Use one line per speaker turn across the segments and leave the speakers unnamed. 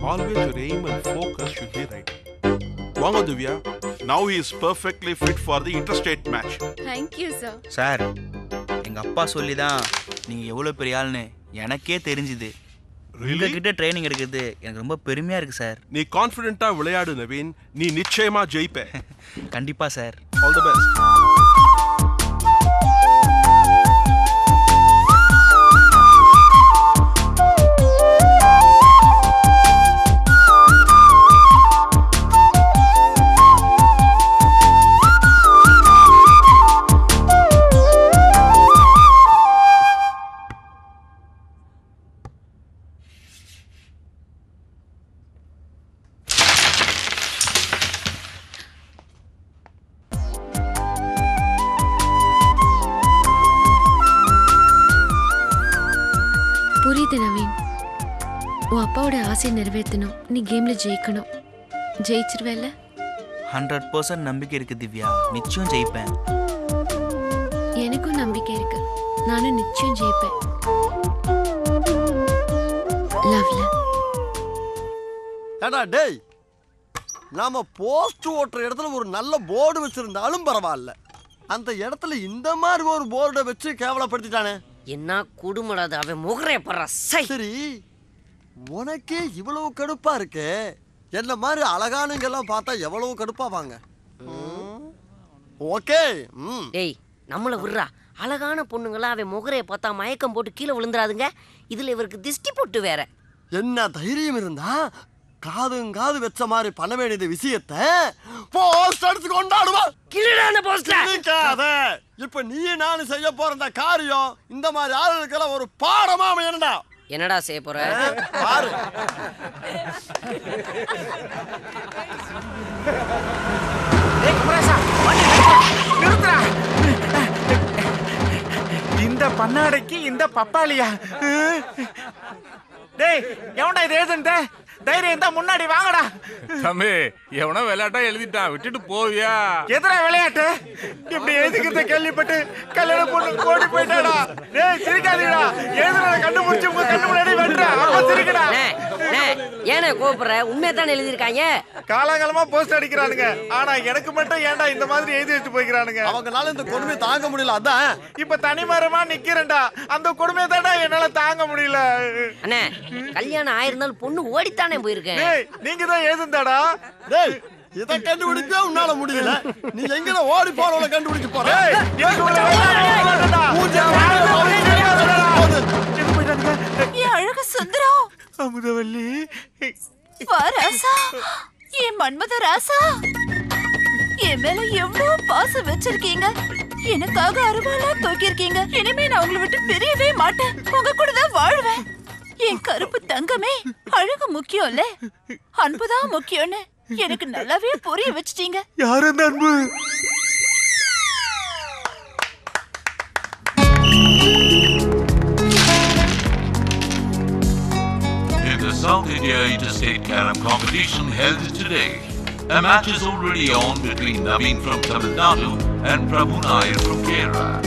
Always your aim and focus should be right. வாங்க Divya now he is perfectly fit for the interstate match
thank you sir
sir எங்க அப்பா சொல்லி தான் நீங்க எவ்வளவு பெரிய ஆள்னு எனக்கே தெரிஞ்சுது
Really?
உங்ககிட்ட ட்ரைனிங் எடுக்கிறது எனக்கு ரொம்ப பெருமையா இருக்கு சார்
நீ கான்ஃபிடென்ட்டா விளையாடு நவீன் நீ நிச்சயமா ஜெயிப்ப
கண்டிப்பா சார்
ஆல் தி பெஸ்ட்
புரியுது நவீன் உன் அப்பாவோட ஆசையை நிறைவேற்றணும் நீ கேம்ல ஜெயிக்கணும் ஜெயிச்சிருவேல்ல
ஹண்ட்ரட் பர்சன்ட் நம்பிக்கை இருக்கு திவ்யா நிச்சயம் ஜெயிப்பேன்
எனக்கும் நம்பிக்கை இருக்கு நானும் நிச்சயம் ஜெயிப்பேன் லவ்ல
ஏடா டேய் நாம போஸ்ட் ஓட்டுற இடத்துல ஒரு நல்ல போர்டு வச்சிருந்தாலும் பரவாயில்ல அந்த இடத்துல இந்த மாதிரி ஒரு போர்டை வச்சு கேவலப்படுத்திட்டானே
என்ன குடும்படா அது அவன் முகரே படுற சை
சரி உனக்கே இவ்வளவு கடுப்பா இருக்கே என்ன மாதிரி அழகானுங்க எல்லாம் பார்த்தா எவ்வளவு கடுப்பாவாங்க ஓகே ம்
டேய் நம்மள விடுறா அழகான பொண்ணுங்களா அவன் முகரைய பார்த்தா மயக்கம் போட்டு கீழே விழுந்துறாதுங்க இதுல இவருக்கு திஷ்டி போட்டு வேற
என்ன தைரியம் இருந்தா காதும் காது வச்ச மாதிரி பண்ண வேண்டியது விஷயத்தை போஸ்ட் அடிச்சு கொண்டாடுவா
கிளிடா அந்த போஸ்ட்ல
நிக்காத இப்ப நீ நானும் செய்ய போற இந்த காரியம் இந்த மாதிரி ஆளுகளுக்கெல்லாம் ஒரு பாடமா அமையணும்டா
என்னடா செய்ய போற
பாரு
நிறுத்துறா இந்த பண்ணாடைக்கு இந்த பப்பாளியா டேய் எவன்டா இது எழுதுன்ட்ட தைரியம் தான் முன்னாடி வாங்கடா
தம்பி எவனோ விளையாட்டா எழுதிட்டான் விட்டுட்டு போவியா
எதிரா விளையாட்டு இப்படி எழுதிக்கிறத கேள்விப்பட்டு கல்யாணம் பொண்ணு ஓடி போயிட்டாடா டேய் சிரிக்காதீங்கடா எழுதுறத கண்டுபிடிச்சு உங்க கண்ணு முன்னாடி வெட்டுறா அப்ப சிரிக்கடா
அண்ணே, அண்ணே, ஏண்ணே கோபப்படுற உண்மையை தானே எழுதியிருக்காங்க
காலங்காலமா போஸ்ட் அடிக்கிறானுங்க ஆனா எனக்கு மட்டும் ஏன்டா இந்த மாதிரி எழுதி வச்சு போய்க்கிறானுங்க
அவங்களால இந்த கொடுமை தாங்க முடியல அதான்
இப்ப தனிமரமா நிக்கிறேன்டா அந்த கொடுமை தான்டா என்னால தாங்க முடியல
அண்ணே கல்யாணம் ஆயிருந்தாலும் பொண்ணு ஓடித்தானே போயிருக்கேன்
டேய் நீங்க தான் எழுதுந்தாடா
டேய் இதை கண்டுபிடிக்க உன்னால முடியல நீ எங்கட ஓடி போறவள கண்டுபிடிக்க போற
டேய் எனக்கு உங்களை வேண்டாம், வேண்டாம்டா.
மூஞ்ச போகுது.
எங்க போயிட்டானுங்க?
என் அழகு சுந்தரம்
அமுதவல்லி
வா ராசா என் மன்மத ராசா என் மேல எவ்வளவு பாசம் வச்சிருக்கீங்க எனக்காக அருவாளா தூக்கியிருக்கீங்க இனிமே நான் உங்களை விட்டு பிரியவே மாட்டேன் உங்க கூட தான் வாழ்வேன் என் கருப்பு தங்கமே அழகு முக்கியம்ல அன்புதான் முக்கியம்னு எனக்கு நல்லாவே புரிய வச்சிட்டீங்க
யார் அந்த அன்பு
In the South India Interstate Carom competition held today, a match is already on between Naveen from Tamil Nadu and Prabhu Nair from Kerala.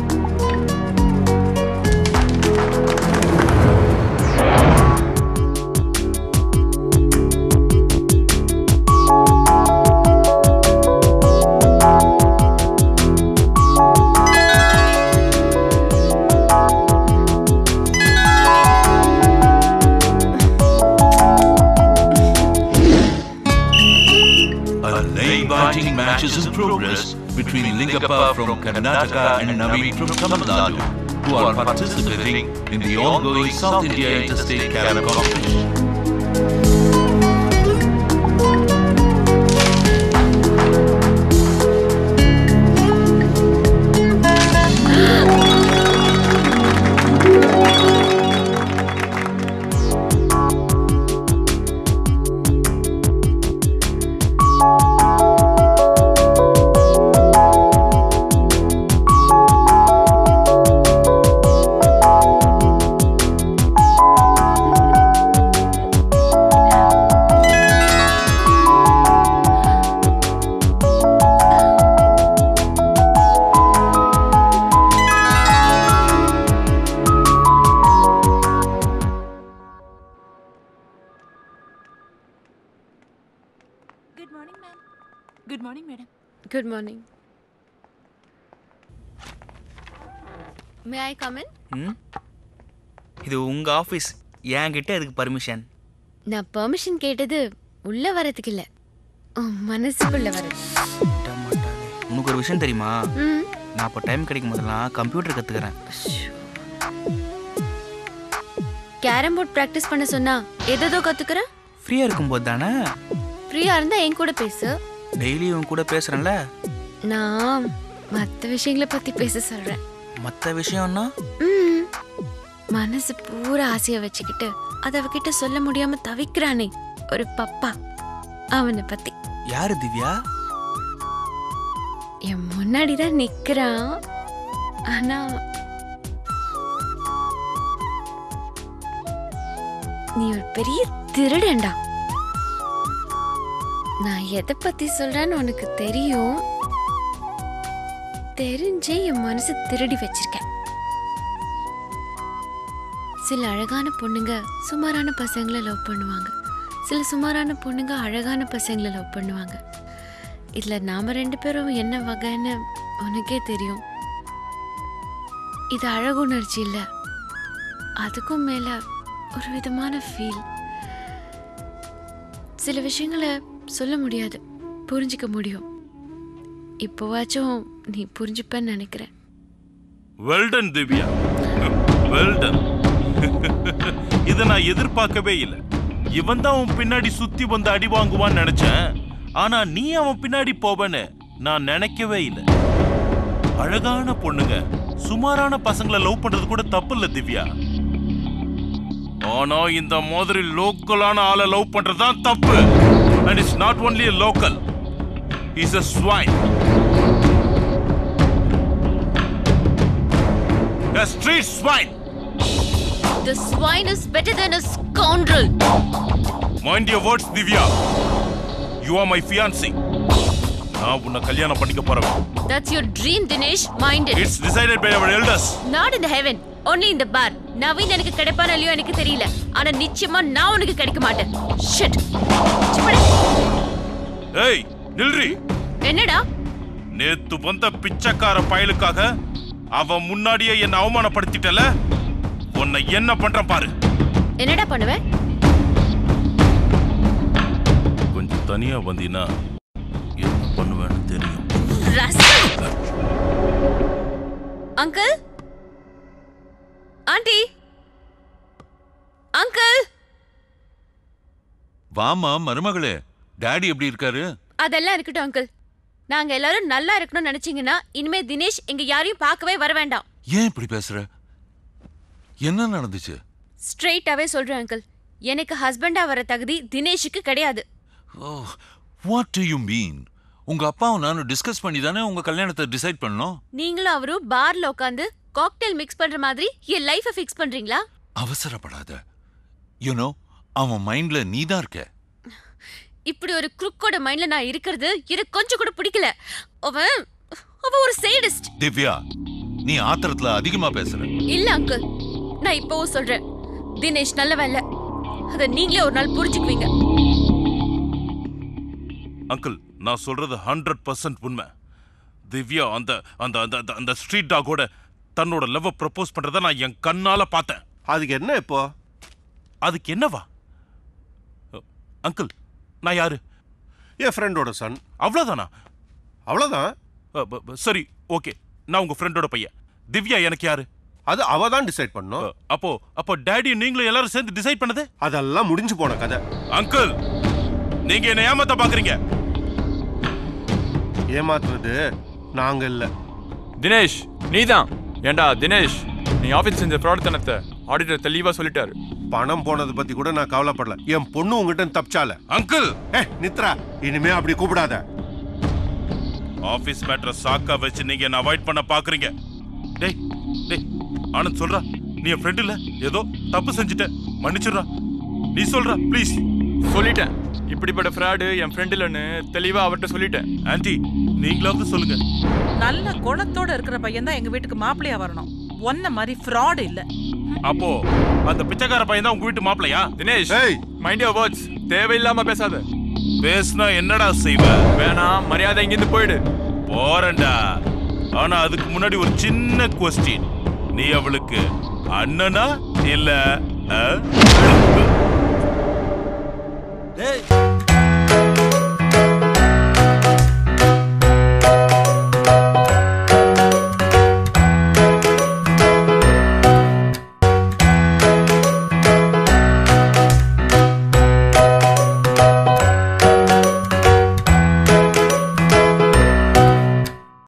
A nail-biting match is in progress between Lingappa from Karnataka and Naveen from Tamil Nadu, who are participating in the ongoing South India Interstate Carom competition.
Good morning ma'am good morning madam
good morning may I come in
hmm இது உங்க office என்கிட்ட எதுக்கு permission
நான் permission கேட்டது உள்ள வரதுக்கு இல்ல உன் மனசுக்குள்ள வரது
உனக்கு ஒரு விஷயம் தெரியுமா
ம்
நான் அப்போ டைம் கிடைக்கும் போதெல்லாம் கம்ப்யூட்டர் கற்றுக்கிறேன்
கேரம் போர்ட் ப்ராக்டிஸ் பண்ண சொன்னா எதோ கத்துக்கிறேன்
ஃப்ரீயாக இருக்கும்போது தானே
ஃப்ரீயா இருந்தா என் கூட பேசு
டெய்லி உன் கூட பேசுகிறேன்ல
நான் மற்ற விஷயங்களை பத்தி பேச சொல்றேன்
மற்ற விஷயம்னா
ம் மனசு பூரா ஆசைய வச்சுக்கிட்டு அத அவகிட்ட சொல்ல முடியாம தவிக்கிறானே ஒரு பப்பா அவனை பத்தி
யாரு திவ்யா
என் முன்னாடி தான் நிக்கிறான் ஆனா நீ ஒரு பெரிய திருடன்டா நான் எதை பத்தி சொல்றேன்னு உனக்கு தெரியும் தெரிஞ்சே என் மனசு திருடி வச்சிருக்கேன் சில அழகான பொண்ணுங்க சுமாரான பசங்களை லவ் பண்ணுவாங்க சில சுமாரான பொண்ணுங்க அழகான பசங்களை லவ் பண்ணுவாங்க இதுல நாம ரெண்டு பேரும் என்ன வகைன்னு உனக்கே தெரியும் இது அழகுணர்ச்சி இல்ல அதுக்கும் மேல ஒரு விதமான ஃபீல் சில விஷயங்களை சொல்ல முடியாது புரிஞ்சுக்க முடியும் இப்போவாச்சும் நீ புரிஞ்சுப்பேன்னு நினைக்கிறேன்
வெல்டன் திவ்யா வெல்டன் இதை நான் எதிர்பார்க்கவே இல்லை இவன் தான் அவன் பின்னாடி சுத்தி வந்து அடி வாங்குவான்னு நினைச்சேன் ஆனா நீ அவன் பின்னாடி போவன்னு நான் நினைக்கவே இல்லை அழகான பொண்ணுங்க சுமாரான பசங்களை லவ் பண்றது கூட தப்பு இல்ல திவ்யா ஆனா இந்த மாதிரி லோக்கலான ஆளை லவ் பண்றது தான் தப்பு and it's not only local is a swine a street swine
The swine is better than a scoundrel.
Mind your words, Divya. You are my fiancé. நான் உன்னை கல்யாணம் பண்ணிக்க போறவன்
That's your dream, Dinesh. Mind it.
It's decided by our elders
Not in the heaven. Only in the bar. Naveen எனக்கு கிடைப்பான இல்லையோ எனக்கு தெரியல ஆனா நிச்சயமா நான் உனக்கு கிடைக்க மாட்டேன் Shit. சும்மாடா.
ஏய் நில்றி
என்னடா
நேத்து வந்த பிச்சைக்கார பயலுக்காக அவன் முன்னாடியே என்ன அவமானப்படுத்திட்டல உன்னை என்ன பண்றேன் பாரு
என்னடா பண்ணுவேன்
கொஞ்சம் தனியா வந்தீன்னா என்ன பண்ணுவேன்னு தெரியும்
அங்கிள் ஆண்டி அங்கிள்
வாமா மருமகளே டாடி எப்படி இருக்காரு
அதெல்லாம் இருக்கட்டும் அங்கிள் நாங்க எல்லாரும் நல்லா இருக்கணும்னு நினைச்சீங்கன்னா இனிமே தினேஷ் எங்க யாரையும் பார்க்கவே வர வேண்டாம்
ஏன் இப்படி பேசுற என்ன நடந்துச்சு
ஸ்ட்ரெயிட்டாவே சொல்றேன் அங்கிள் எனக்கு ஹஸ்பண்டா வர தகுதி தினேஷுக்கு கிடையாது
oh what do you mean உங்க அப்பாவும் நானும் டிஸ்கஸ் பண்ணி தானே உங்க கல்யாணத்தை டிசைட் பண்ணோம்
நீங்களும் அவரும் பார்ல உட்காந்து காக்டெயில் மிக்ஸ் பண்ற மாதிரி என் லைஃபை ஃபிக்ஸ் பண்றீங்களா
அவசரப்படாத யூனோ அவன் மைண்ட்ல நீ தான் இருக்க
இப்படி ஒரு குறுக்கோட மைண்ட்ல நான் இருக்கிறது எனக்கு கொஞ்சம் கூட பிடிக்கல அவன் அவன் ஒரு சேடிஸ்ட்
திவ்யா நீ ஆத்திரத்துல அதிகமா பேசுற
இல்ல அங்கிள் நான் இப்பவும் சொல்றேன் தினேஷ் நல்லவன் இல்ல அத நீங்களே ஒரு நாள் புரிஞ்சுக்குவீங்க
அங்கிள் நான் சொல்றது ஹண்ட்ரட் பர்சன்ட் உண்மை திவ்யா அந்த அந்த அந்த அந்த- அந்த ஸ்ட்ரீட் டாகோட தன்னோட லவ் ப்ரப்போஸ் பண்றத நான் என் கண்ணால பார்த்தேன்
அதுக்கு என்ன இப்போ
அதுக்கு என்னவா அ, அங்கிள் நான் யாரு
என் ஃப்ரெண்டோட சன்
அவ்வளவுதானா
அவ்வளோதான்
அ, ப- ப- சரி ஓகே நான் உங்க ஃப்ரெண்டோட பையன் திவ்யா எனக்கு யாரு
அது அவ தான் டிசைட் பண்ணும்
அ, அப்போ அப்போ டேடி நீங்களும் எல்லாரும் சேர்ந்து டிசைட் பண்ணது
அதெல்லாம் முடிஞ்சு போன கதை
அங்கிள் நீங்க என்ன ஏமாத்த பாக்குறீங்க
ஏமாத்துறது நாங்க இல்ல
தினேஷ் நீதான் ஏண்டா தினேஷ் நீ ஆபீஸ் செஞ்ச ஃப்ராட்தனத்தை ஆடிட்டர் தெளிவா சொல்லிட்டாரு
பணம் போனதை பத்தி கூட நான் கவலைப்படல என் பொண்ணு உங்ககிட்ட இருந்து தப்பிச்சால
அங்கிள்
ஏ நித்ரா இனிமே அப்படி கூப்பிடாத
ஆபீஸ் மேட்டரை சாக்கா வச்சு நீங்க என்ன அவாய்ட் பண்ண பாக்குறீங்க டேய் டேய் ஆனந்த் சொல்றா நீ என் ஃப்ரெண்ட் இல்ல ஏதோ தப்பு செஞ்சுட்ட மன்னிச்சிடுறா நீ சொல்றா ப்ளீஸ்
சொல்லிட்டேன் இப்படிப்பட்ட ஃப்ராடு என் ஃப்ரெண்ட் இல்லைன்னு தெளிவா அவர்கிட்ட சொல்லிட்டேன்
ஆன்ட்டி நீங்களாவது சொல்லுங்க
நல்ல குணத்தோட இருக்கிற பையன் தான் எங்க வீட்டுக்கு மாப்பிள்ளையா வரணும் ஒன்ன மாதிரி ஃப்ராட் இல்ல
அப்போ அந்த பிச்சைக்கார பையன் தான் உங்க வீட்டு மாப்பிளையா
தினேஷ்
ஏய்
மைண்ட் யோர் வேர்ட்ஸ் தேவையில்லாம பேசாத
பேசுனா என்னடா செய்வ
வேணாம் மரியாதை இங்கிருந்து போயிடு
போறேன்டா ஆனா அதுக்கு முன்னாடி ஒரு சின்ன கொஸ்டின் நீ அவளுக்கு அண்ணனா இல்ல ஆ?
டேய்